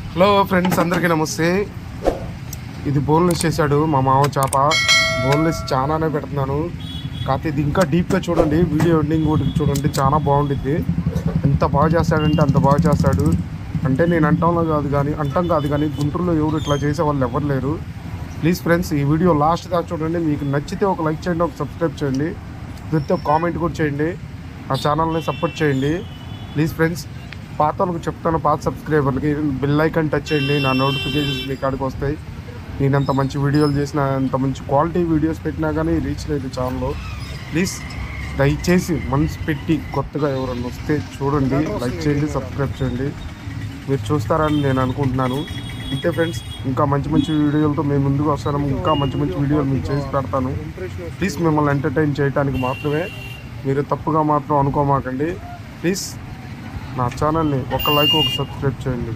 hello friends అందరికీ నమస్తే ఇది బోన్లెస్ చేశాడు మా మామ చేప బోన్లెస్ చాలానే పెడుతున్నాను కాకపోతే ఇది ఇంకా డీప్గా చూడండి వీడియో ఎండింగ్ కూడా చూడండి చాలా బాగుండిద్ది ఎంత బాగా చేస్తాడంటే అంత బాగా చేస్తాడు అంటే నేను అంటంలో కాదు కానీ అంటాం కాదు కానీ గుంటూరులో ఎవరు ఇట్లా చేసే వాళ్ళు ఎవరు లేరు ప్లీజ్ ఫ్రెండ్స్ ఈ వీడియో లాస్ట్ దాకా చూడండి మీకు నచ్చితే ఒక లైక్ చేయండి ఒక సబ్స్క్రైబ్ చేయండి కుదిరితే ఒక కామెంట్ కూడా చేయండి నా ఛానల్ని సపోర్ట్ చేయండి ప్లీజ్ ఫ్రెండ్స్ పాత వాళ్ళకి చెప్తాను పాత సబ్స్క్రైబర్లకి బిల్ ఐకాన్ టచ్ చేయండి నా నోటిఫికేషన్స్ మీ కాడికి వస్తాయి నేను ఎంత మంచి వీడియోలు చేసినా ఎంత మంచి క్వాలిటీ వీడియోస్ పెట్టినా కానీ రీచ్ లేదు ఛానల్లో ప్లీజ్ దయచేసి మనసు పెట్టి కొత్తగా ఎవరన్నా వస్తే చూడండి లైక్ చేయండి సబ్స్క్రైబ్ చేయండి మీరు చూస్తారని నేను అనుకుంటున్నాను అంతే ఫ్రెండ్స్ ఇంకా మంచి మంచి వీడియోలతో మేము ముందుకు వస్తాను ఇంకా మంచి మంచి వీడియోలు మీకు చేసి పెడతాను ప్లీజ్ మిమ్మల్ని ఎంటర్టైన్ చేయడానికి మాత్రమే మీరు తప్పుగా మాత్రం అనుకోమాకండి ప్లీజ్ నా ఛానల్ని ఒక లైక్ ఒక సబ్స్క్రైబ్ చేయండి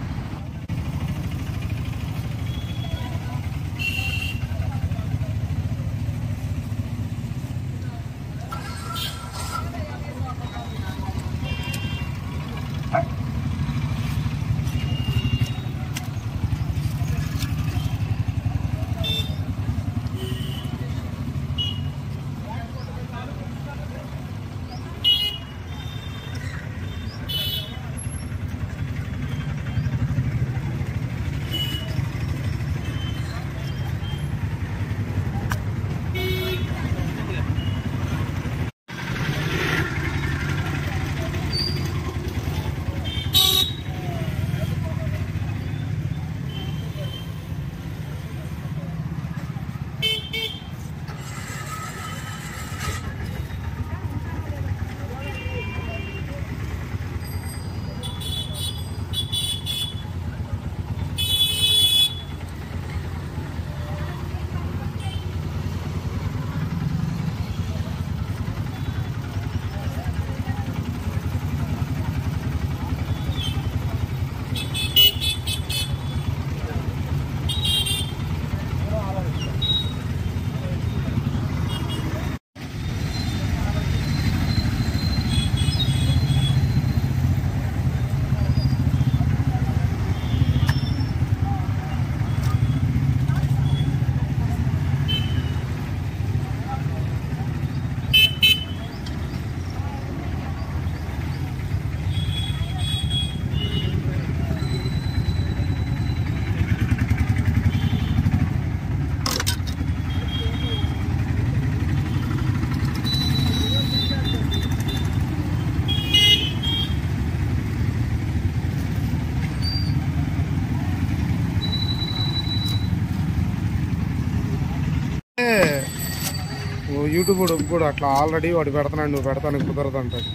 యూట్యూబ్ కూడా అట్లా ఆల్రెడీ వాడు పెడతాను నువ్వు పెడతాను కుదరదు అంటాడు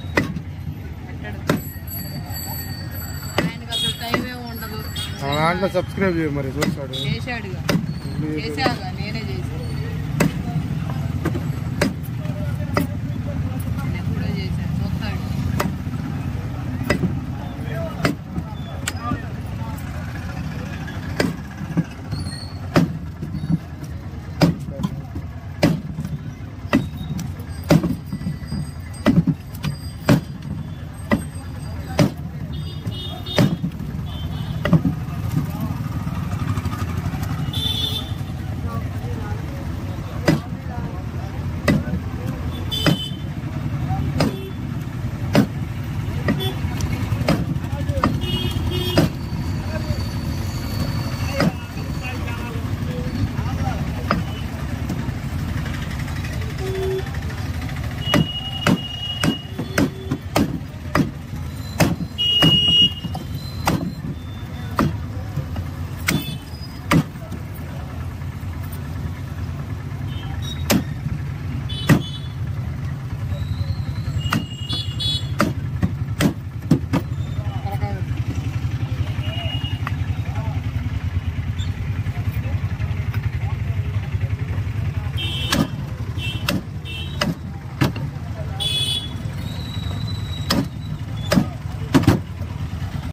ఆయనకి అసలు టైం ఏమి ఉండదు ఆ దాంట్లో సబ్స్క్రైబ్ చేయ మరి చూస్తాడు చేశాడుగా చేశాగా